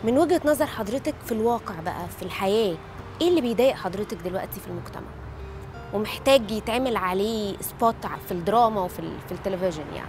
من وجهة نظر حضرتك في الواقع بقى في الحياة ايه اللي بيضايق حضرتك دلوقتي في المجتمع ومحتاج يتعمل عليه سبوت في الدراما وفي ال- في التلفزيون يعني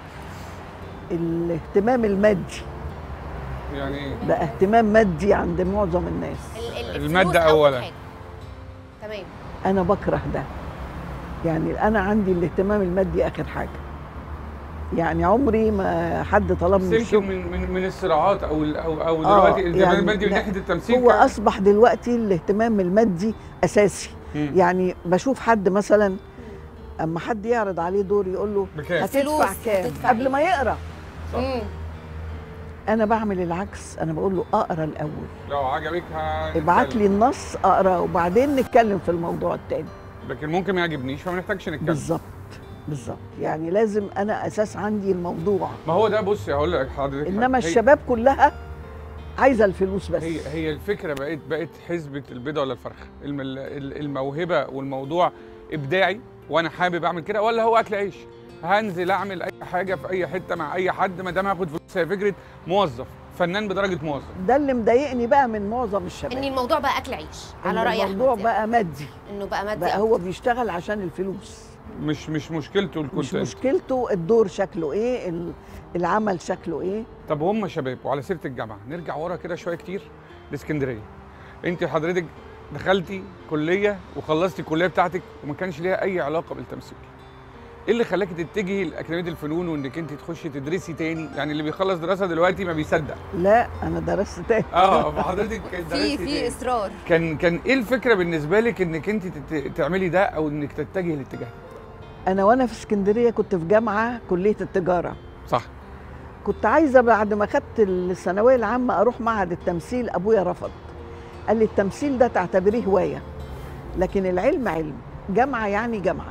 الاهتمام المادي يعني ايه بقى اهتمام مادي عند معظم الناس المادة أولاً. تمام انا بكره ده يعني انا عندي الاهتمام المادي اخر حاجه يعني عمري ما حد بس طلبني يمكن الشغل من من من الصراعات او ال- او او آه، دلوقتي الاهتمام يعني المادي من لا، ناحيه التمثيل هو كان- اصبح دلوقتي الاهتمام المادي اساسي مم. يعني بشوف حد مثلا اما حد يعرض عليه دور يقول له بكام هتدفع فلوس، كام هتدفع قبل إيه؟ ما يقرا مم. انا بعمل العكس انا بقول له اقرا الاول لو عجبك هنتكلم. ابعت لي النص اقرا وبعدين نتكلم في الموضوع التاني لكن ممكن ما يعجبنيش فما نحتاجش نتكلم بالظبط بالظبط يعني لازم انا اساس عندي الموضوع ما هو ده بصي هقول لك حضرتك انما هي- الشباب كلها عايزه الفلوس بس هي هي الفكره بقت بقت حسبه البيضه ولا الفرخه الم- ال- الموهبه والموضوع ابداعي وانا حابب اعمل كده ولا هو اكل عيش هنزل اعمل اي حاجه في اي حته مع اي حد ما دام هاخد فلوس هي فكره موظف فنان بدرجه موظف ده اللي مضايقني بقى من معظم الشباب ان الموضوع بقى اكل عيش على إن راي الموضوع احمد بقى مادي انه بقى مادي بقى أكتر. هو بيشتغل عشان الفلوس مش مش مشكلته مش الكونتنت مشكلته الدور شكله ايه ال- العمل شكله ايه طب هم شباب وعلى سيره الجامعه نرجع ورا كده شويه كتير لاسكندريه انت حضرتك دخلتي كليه وخلصتي الكليه بتاعتك وما كانش ليها اي علاقه بالتمثيل ايه اللي خلاكي تتجهي لاكاديميه الفنون وانك انت تخشي تدرسي تاني يعني اللي بيخلص دراسه دلوقتي ما بيصدق لا انا درست تاني اه فحضرتك كان في درستي في تاني. اصرار كان كان ايه الفكره بالنسبه لك انك انت تت- تعملي ده او انك تتجهي الاتجاه ده انا وانا في اسكندريه كنت في جامعه كليه التجاره صح كنت عايزه بعد ما خدت الثانويه العامه اروح معهد التمثيل ابويا رفض قال لي التمثيل ده تعتبريه هوايه لكن العلم علم جامعه يعني جامعه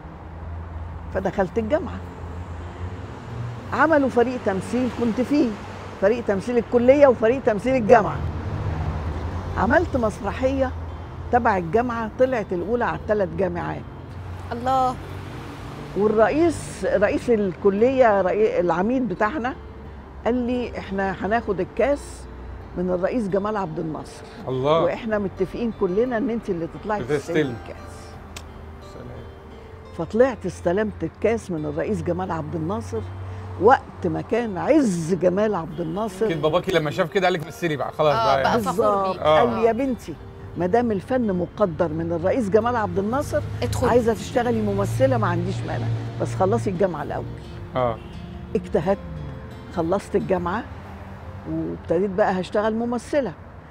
فدخلت الجامعه عملوا فريق تمثيل كنت فيه فريق تمثيل الكليه وفريق تمثيل الجامعه عملت مسرحيه تبع الجامعه طلعت الاولى على الثلاث جامعات الله والرئيس رئيس الكليه رئي- العميد بتاعنا قال لي احنا هناخد الكاس من الرئيس جمال عبد الناصر الله واحنا متفقين كلنا ان انت اللي تطلعي بتستلمي. تستلمي الكاس سلام. فطلعت استلمت الكاس من الرئيس جمال عبد الناصر وقت ما كان عز جمال عبد الناصر اكيد باباكي لما شاف كده قال لك مثلي بقى خلاص آه، بقى, بقى يعني. فخور بالظبط بيك. آه. قال لي يا بنتي ما دام الفن مقدر من الرئيس جمال عبد الناصر ادخل عايزه تشتغلي ممثله ما عنديش مانع بس خلصي الجامعه الاول اه اجتهدت خلصت الجامعه وابتديت بقى هشتغل ممثله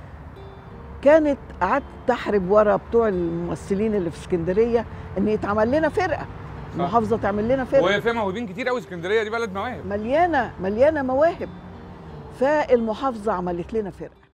كانت قعدت تحرب ورا بتوع الممثلين اللي في اسكندريه ان يتعمل لنا فرقه المحافظه تعمل لنا فرقه وهي فيها موهوبين كتير قوي اسكندريه دي بلد مواهب مليانه مليانه مواهب فالمحافظه عملت لنا فرقه